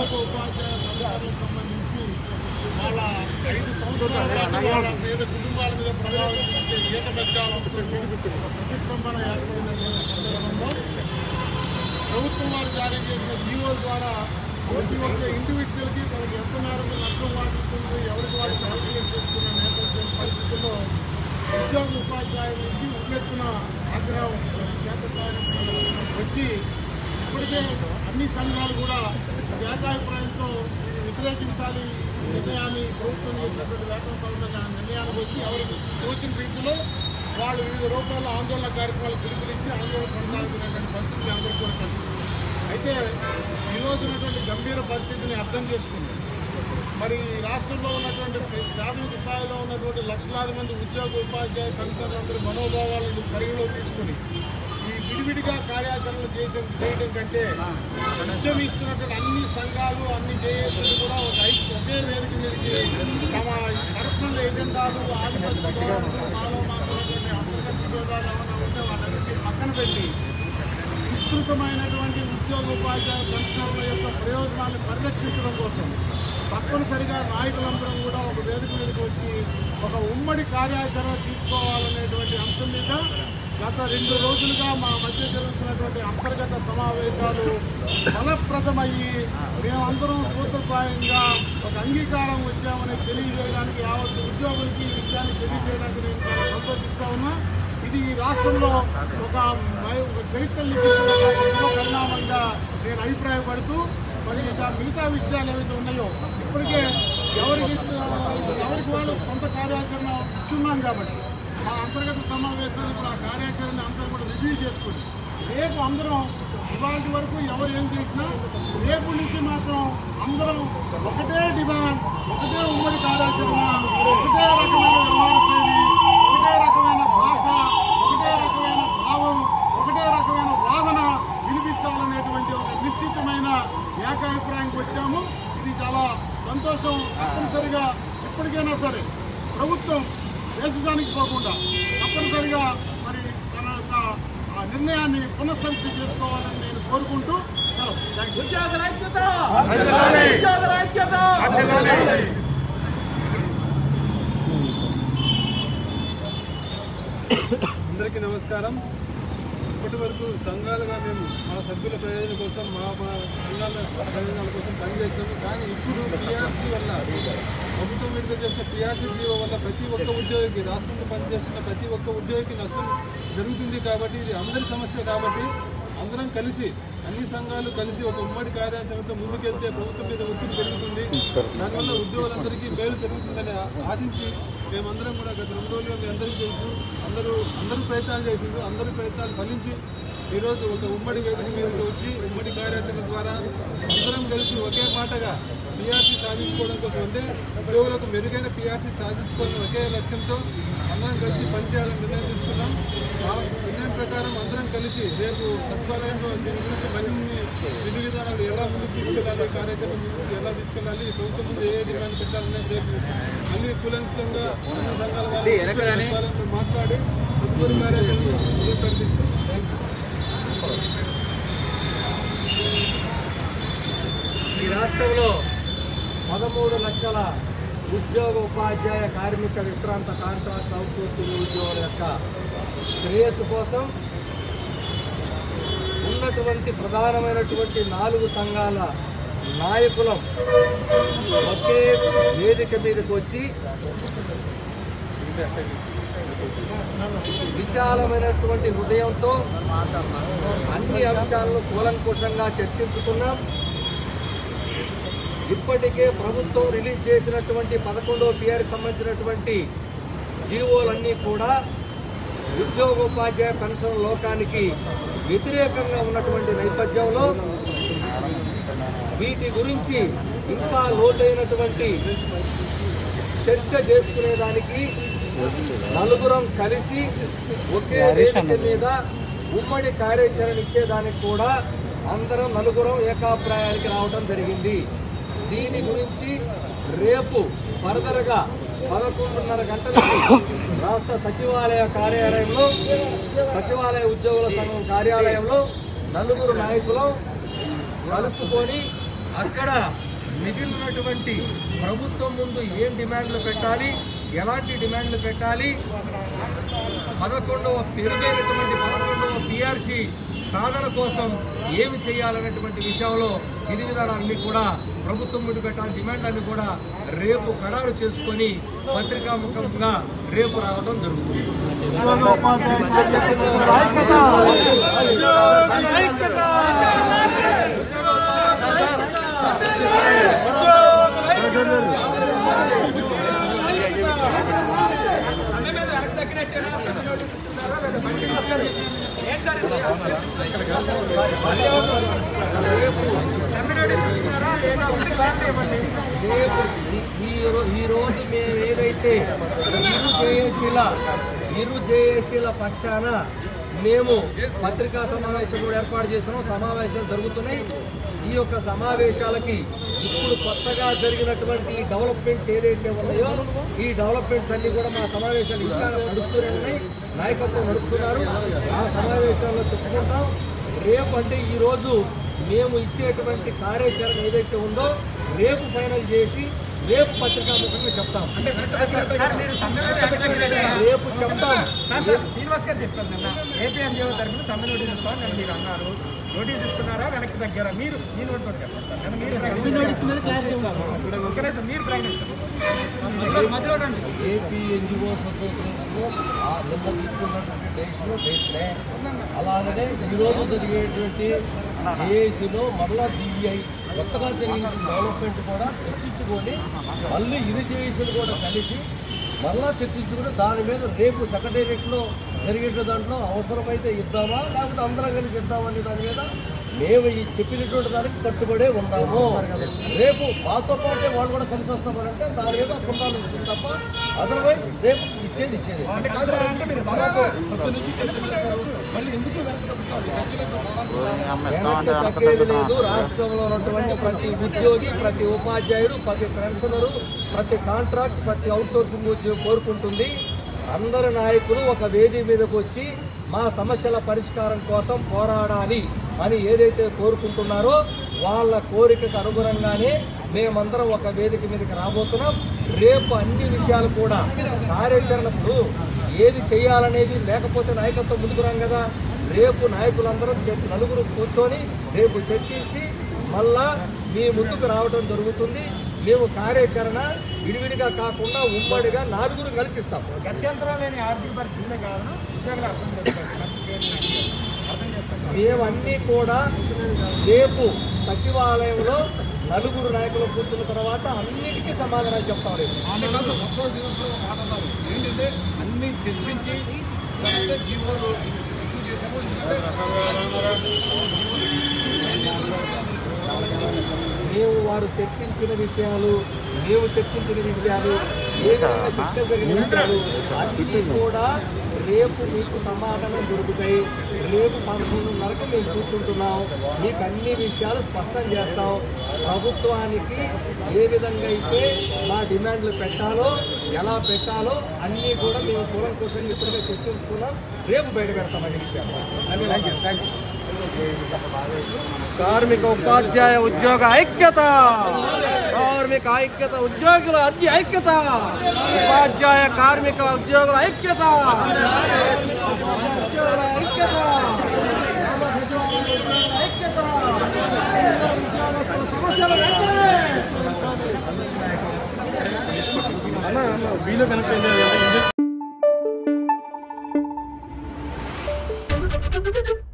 ఉద్యోగ ఉపాధ్యాయ సంఘాలకు సంబంధించి వాళ్ళ ఐదు సంవత్సరాల పాటు వాళ్ళ పేద కుటుంబాల మీద ప్రభావం చూపించే జీతబత్యాల అంశంలో ఒక ప్రతిష్టంభన ఏర్పడినటువంటి సందర్భంలో ప్రభుత్వం వారు జారీ చేసిన జీవో ద్వారా ప్రతి ఒక్క ఇండివిజువల్కి తనకు ఎంత మేరకు నష్టం వాటిస్తుంది ఎవరికి వారు క్యాల్కులేట్ చేసుకున్న నేపథ్యం పరిస్థితుల్లో ఉద్యోగ ఉపాధ్యాయుల నుంచి ఉప్పెత్తున ఆగ్రహం క్షేత్రస్థాయికి వచ్చి ఇప్పటికే అన్ని సంఘాలు కూడా ఏకాభిప్రాయంతో వ్యతిరేకించాలి ఈ నిర్ణయాన్ని ప్రభుత్వం చేసినటువంటి వేతన సవరణ నిర్ణయానికి వచ్చి ఎవరికి తోచిన రీతిలో వాళ్ళు వివిధ రూపాల్లో ఆందోళన కార్యక్రమాలు పిలుపునిచ్చి ఆందోళన కొనసాగుతున్నటువంటి పరిస్థితి అందరూ కూడా తెలుసు అయితే ఈరోజు ఉన్నటువంటి గంభీర పరిస్థితిని అర్థం చేసుకుంది మరి రాష్ట్రంలో ఉన్నటువంటి ప్రాథమిక స్థాయిలో ఉన్నటువంటి లక్షలాది మంది ఉద్యోగ ఉపాధ్యాయ పెన్షన్లందరి మనోభావాలను పరిగణలోకి తీసుకుని ఈ విడివిడిగా కార్యాచరణలు చేసే చేయడం కంటే ఉద్యమిస్తున్నటువంటి అన్ని సంఘాలు అన్ని జేఏసీలు కూడా ఒక ఐ- ఒకే వేదిక మీదకి తమ పర్సనల్ ఎజెండాలు ఆధిపత్య ధోరణులు మాలో మాకు ఉన్నటువంటి అంతర్గత విభేదాలు ఏమైనా ఉంటే వాటన్నిటిని పక్కన పెట్టి విస్తృతమైనటువంటి ఉద్యోగ ఉపాధ్యాయ పెన్షనర్ల యొక్క ప్రయోజనాలను పరిరక్షించడం కోసం తప్పనిసరిగా నాయకులందరం కూడా ఒక వేదిక మీదకి వచ్చి ఒక ఉమ్మడి కార్యాచరణ తీసుకోవాలనేటువంటి అంశం మీద గత రెండు రోజులుగా మా మధ్య జరుగుతున్నటువంటి అంతర్గత సమావేశాలు ఫలప్రదమయ్యి మేమందరం సూత్రప్రాయంగా ఒక అంగీకారం వచ్చామని తెలియజేయడానికి యావత్ ఉద్యోగులకి ఈ విషయాన్ని తెలియజేయడానికి నేను చాలా సంతోషిస్తా ఉన్నా ఇది ఈ రాష్ట్రంలో ఒక మరి ఒక చరిత్ర లిఖించిన ఒక గొప్ప పరిణామంగా నేను అభిప్రాయపడుతూ మరి ఇక మిగతా విషయాలు ఏవైతే ఉన్నాయో ఇప్పటికే ఎవరికి ఎవరికి వాళ్ళు సొంత కార్యాచరణ ఇచ్చున్నాం కాబట్టి ఆ అంతర్గత సమావేశాలు ఇప్పుడు ఆ కార్యాచరణ అందరూ కూడా రివ్యూ చేసుకుని రేపు అందరం ఇవాళ వరకు ఎవరు ఏం చేసినా రేపు నుంచి మాత్రం అందరం ఒకటే డిమాండ్ ఒకటే ఉమ్మడి కార్యాచరణ ఒకటే రకమైన వ్యవహార శైలి ఒకటే రకమైన భాష ఒకటే రకమైన భావం ఒకటే రకమైన వాదన వినిపించాలనేటువంటి ఒక నిశ్చితమైన ఏకాభిప్రాయానికి వచ్చాము ఇది చాలా సంతోషం తప్పనిసరిగా ఇప్పటికైనా సరే ప్రభుత్వం దేశానికి పోకుండా తప్పనిసరిగా మరి తన యొక్క ఆ నిర్ణయాన్ని పునఃసమీక్ష చేసుకోవాలని నేను కోరుకుంటూ సెలవు. Thank you. ఉద్యోగుల ఐక్యత ఉద్యోగుల ఐక్యత అందరికీ నమస్కారం ఇప్పటి వరకు సంఘాలుగా మేము మా సభ్యుల ప్రయోజనం కోసం మా మా సంఘాల ప్రయోజనాల కోసం పనిచేస్తున్నాము కానీ ఇప్పుడు టీఆర్సీ వల్ల ప్రభుత్వం విడుదల చేసిన టీఆర్సీ జీవో వల్ల ప్రతి ఒక్క ఉద్యోగికి రాష్ట్రంలో పనిచేస్తున్న ప్రతి ఒక్క ఉద్యోగికి నష్టం జరుగుతుంది కాబట్టి ఇది అందరి సమస్య కాబట్టి అందరం కలిసి అన్ని సంఘాలు కలిసి ఒక ఉమ్మడి కార్యాచరణతో ముందుకెళ్తే ప్రభుత్వం మీద ఒత్తిడి పెరుగుతుంది దానివల్ల ఉద్యోగులందరికీ మేలు జరుగుతుందని ఆ- ఆశించి మేమందరం కూడా గత రెండు రోజులుగా మీ అందరికీ తెలుసు అందరూ అందరూ ప్రయత్నాలు చేసిండ్రు అందరూ ప్రయత్నాలు ఫలించి ఈరోజు ఒక ఉమ్మడి వేదిక మీదకి వచ్చి ఉమ్మడి కార్యాచరణ ద్వారా అందరం కలిసి ఒకే మాటగా పిఆర్సీ సాధించుకోవడం కోసం అంటే ఉద్యోగులకు మెరుగైన పిఆర్సీ సాధించుకోవాలని ఒకే లక్ష్యంతో అందరం కలిసి పనిచేయాలని నిర్ణయం తీసుకున్నాం ఆ నిర్ణయం ప్రకారం అందరం కలిసి రేపు సచివాలయంలో దీని గురించి మరిన్ని విధి విధానాలు ఎలా ముందుకు తీసుకెళ్ళాలి కార్యాచరణ ముందుకు ఎలా తీసుకెళ్ళాలి ప్రభుత్వం ముందు ఏ డిమాండ్ పెట్టాలనేది రేపు మళ్ళీ కూలంకషంగా అన్ని సంఘాల వాళ్ళు సచివాలయంలో మాట్లాడి తదుపరి కార్యాచరణ మొదలు ప్రకటిస్తాం ఈ రాష్ట్రంలో పదమూడు లక్షల ఉద్యోగ ఉపాధ్యాయ కార్మిక విశ్రాంత కాంట్రాక్ట్ అవుట్సోర్సింగ్ ఉద్యోగుల యొక్క శ్రేయస్సు కోసం ఉన్నటువంటి ప్రధానమైనటువంటి నాలుగు సంఘాల నాయకులం ఒకే వేదిక మీదకి వచ్చి విశాలమైనటువంటి హృదయంతో అన్ని అంశాలను కూలంకుషంగా చర్చించుకున్నాం ఇప్పటికే ప్రభుత్వం రిలీజ్ చేసినటువంటి పదకొండవ పిఆర్ సంబంధించినటువంటి జీవోలన్నీ కూడా ఉద్యోగోపాధ్యాయ పెన్షన్ లోకానికి వ్యతిరేకంగా ఉన్నటువంటి నేపథ్యంలో వీటి గురించి ఇంకా లోతైనటువంటి చర్చ చేసుకునేదానికి నలుగురం కలిసి ఒకే వేదిక మీద ఉమ్మడి కార్యాచరణ ఇచ్చేదానికి కూడా అందరం నలుగురం ఏకాభిప్రాయానికి రావడం జరిగింది దీని గురించి రేపు ఫర్దర్గా పదకొండున్నర గంటలకు రాష్ట్ర సచివాలయ కార్యాలయంలో సచివాలయ ఉద్యోగుల సంఘం కార్యాలయంలో నలుగురు నాయకులు కలుసుకొని అక్కడ మిగిలినటువంటి ప్రభుత్వం ముందు ఏం డిమాండ్లు పెట్టాలి ఎలాంటి డిమాండ్లు పెట్టాలి పదకొండవ పెరుగైనటువంటి పదకొండవ పిఆర్సి సాధన కోసం ఏమి చేయాలనేటువంటి విషయంలో విధి విధానాలన్నీ కూడా ప్రభుత్వం ముందు పెట్టాలని డిమాండ్లన్నీ కూడా రేపు ఖరారు చేసుకొని పత్రికాముఖంగా రేపు రావడం జరుగుతుంది రేపు ఈ- ఈ రో- ఈ రోజు మేము ఏదైతే ఇరు జేఏసీల ఇరు జేఏసీల పక్షాన మేము పత్రికా సమావేశం కూడా ఏర్పాటు చేస్తున్నాం సమావేశాలు జరుగుతున్నాయి ఈ యొక్క సమావేశాలకి ఇప్పుడు కొత్తగా జరిగినటువంటి ఈ డెవలప్మెంట్స్ ఏదైతే ఉన్నాయో ఈ డెవలప్మెంట్స్ అన్ని కూడా మా సమావేశాలు ఇంకా నడుస్తూనే ఉన్నాయి నాయకత్వం నడుపుతున్నారు ఆ సమావేశాల్లో చెప్పుకుంటాం రేపు అంటే ఈ రోజు మేము ఇచ్చేటువంటి కార్యాచరణ ఏదైతే ఉందో రేపు ఫైనల్ చేసి రేపు పత్రికాముఖంగా చెప్తాం రేపు చెప్తాం శ్రీనివాస్ గారు చెప్పారు నిన్న ఏపీఎంజీఓ తరఫున సమ్మె నోటీస్ ఇస్తామని నేను మీకు అన్నారు నోటీస్ ఇస్తున్నారా వెనక్కి దగ్గర మీరు మీ నోటి కూడా చెప్పండి నిన్న మీరు ఒక్క నిమిషం, మీరు ప్రకటిస్తారు మధ్యలో రండి ఏపీ ఎన్జిఓస్ అసోసియేషన్ ఆ నిన్న తీసుకున్నటువంటి డెసిషన్ డెసిషనే అలాగనే ఈరోజు జరిగేటువంటి ఏఏసీలో మరలా డిబిఐ కొత్తగా జరిగిన డెవలప్మెంట్ కూడా చర్చించుకొని మళ్ళీ ఇది జేఏసీలు కూడా కలిసి మళ్ళా చర్చించుకుని దాని మీద రేపు సెక్రటేరియట్లో జరిగే దాంట్లో అవసరమైతే ఇద్దామా లేకపోతే అందరం కలిసి ఇద్దామనే దాని మీద మేము ఈ చెప్పినటువంటి దానికి కట్టుబడే ఉన్నాము రేపు మాతో పాటే వాళ్ళు కూడా కలిసి వస్తామనంటే దాని మీద కుండాలు ఉంటుంది తప్ప అదర్వైజ్ రేపు ఇచ్చేది ఇచ్చేది వెనక్కి తగ్గేది లేదు రాష్ట్రంలో ఉన్నటువంటి ప్రతి ఉద్యోగి ప్రతి ఉపాధ్యాయుడు ప్రతి పెన్షనరు ప్రతి కాంట్రాక్ట్ ప్రతి అవుట్సోర్సింగ్ ఉద్యోగి కోరుకుంటుంది అందరు నాయకులు ఒక వేది మీదకు వచ్చి మా సమస్యల పరిష్కారం కోసం పోరాడాలి అని ఏదైతే కోరుకుంటున్నారో వాళ్ళ కోరికకు అనుగుణంగానే మేమందరం ఒక వేదిక మీదకి రాబోతున్నాం రేపు అన్ని విషయాలు కూడా కార్యాచరణకు ఏది చేయాలనేది లేకపోతే నాయకత్వం ముందుకు రాం కదా రేపు నాయకులందరం చెప్పి నలుగురు కూర్చొని రేపు చర్చించి మళ్ళా మీ ముందుకు రావడం జరుగుతుంది మేము కార్యాచరణ విడివిడిగా కాకుండా ఉమ్మడిగా నాలుగురు కలిసి ఇస్తాం గత్యంతరం లేని ఆర్థిక పరిస్థితులే కాదు ఉద్యోగులు అర్థం చేసుకోవాలి అర్థం చేసుకోండి మేమన్నీ కూడా రేపు సచివాలయంలో నలుగురు నాయకులు కూర్చున్న తర్వాత అన్నిటికీ సమాధానం చెప్తాం రేపు ఏంటంటే అన్ని చర్చించి లేకపోతే జీవోలు ఇష్యూ చేసాము మేము వారు చర్చించిన విషయాలు మేము చర్చించిన విషయాలు ఏ విధంగా చర్చ జరిగిన విషయాలు అన్నీ కూడా రేపు మీకు సమాధానం దొరుకుతాయి రేపు పదకొండున్నరకు మేము కూర్చుంటున్నాం మీకు అన్ని విషయాలు స్పష్టం చేస్తాం ప్రభుత్వానికి ఏ విధంగా అయితే మా డిమాండ్లు పెట్టాలో ఎలా పెట్టాలో అన్నీ కూడా మేము కూలం కోసం ఇప్పటికే చర్చించుకున్నాం రేపు బయట పెడతామని థ్యాంక్ యూ థ్యాంక్ యూ కార్మిక ఉపాధ్యాయ ఉద్యోగ ఐక్యత కార్మిక ఐక్యత ఉద్యోగుల అద్య ఐక్యత ఉపాధ్యాయ కార్మిక ఉద్యోగుల ఐక్యత ఉద్యోగుల ఐక్యత ఐక్యత ఉద్యోగస్తుల సమస్యలు వెంటనే అన్న అన్న వీలో కనెక్ట్ అయింది